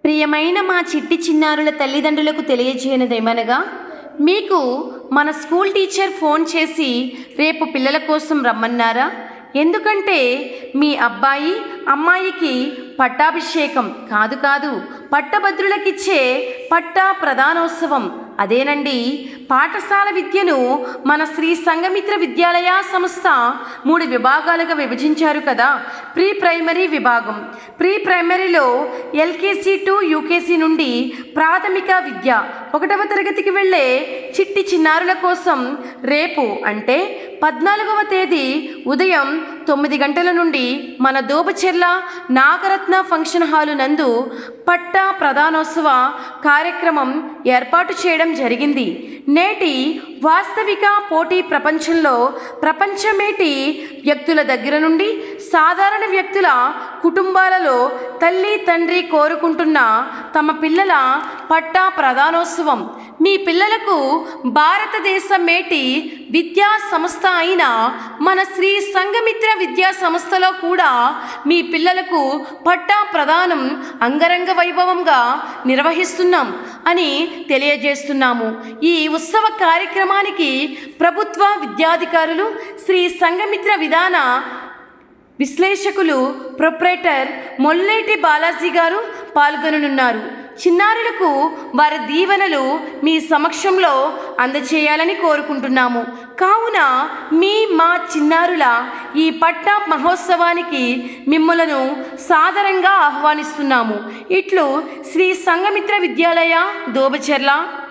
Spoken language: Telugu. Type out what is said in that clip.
ప్రియమైన మా చిట్టి చిన్నారుల తల్లిదండ్రులకు తెలియజేయనిదేమనగా మీకు మన స్కూల్ టీచర్ ఫోన్ చేసి రేపు పిల్లల కోసం రమ్మన్నారా ఎందుకంటే మీ అబ్బాయి అమ్మాయికి పట్టాభిషేకం కాదు కాదు పట్టభద్రులకిచ్చే పట్టా ప్రధానోత్సవం అదేనండి పాఠశాల విద్యను మన శ్రీ సంఘమిత్ర విద్యాలయ సంస్థ మూడు విభాగాలుగా విభజించారు కదా ప్రీ ప్రైమరీ విభాగం ప్రీ ప్రైమరీలో ఎల్కేసీ టు యూకేసీ నుండి ప్రాథమిక విద్య ఒకటవ తరగతికి వెళ్ళే చిట్టి చిన్నారుల కోసం రేపు అంటే పద్నాలుగవ తేదీ ఉదయం తొమ్మిది గంటల నుండి మన దోబచెర్ల నాగరత్న ఫంక్షన్ హాలు నందు పట్టా ప్రధానోత్సవ కార్యక్రమం ఏర్పాటు చేయడం జరిగింది నేటి వాస్తవిక పోటీ ప్రపంచంలో ప్రపంచమేటి వ్యక్తుల దగ్గర నుండి సాధారణ వ్యక్తుల కుటుంబాలలో తల్లి తండ్రి కోరుకుంటున్న తమ పిల్లల పట్టా ప్రధానోత్సవం మీ పిల్లలకు భారతదేశ మేటి విద్యా సంస్థ అయిన మన శ్రీ సంఘమిత్ర విద్యా సంస్థలో కూడా మీ పిల్లలకు పట్టా ప్రదానం అంగరంగ వైభవంగా నిర్వహిస్తున్నాం అని తెలియజేస్తున్నాము ఈ ఉత్సవ కార్యక్రమానికి ప్రభుత్వ విద్యాధికారులు శ్రీ సంఘమిత్ర విధాన విశ్లేషకులు ప్రొప్రైటర్ మొల్లేటి బాలాజీ గారు పాల్గొననున్నారు చిన్నారులకు వారి దీవెనలు మీ సమక్షంలో అందచేయాలని కోరుకుంటున్నాము కావున మీ మా చిన్నారుల ఈ పట్టా మహోత్సవానికి మిమ్మలను సాదరంగా ఆహ్వానిస్తున్నాము ఇట్లు శ్రీ సంఘమిత్ర విద్యాలయ దోబచెర్ల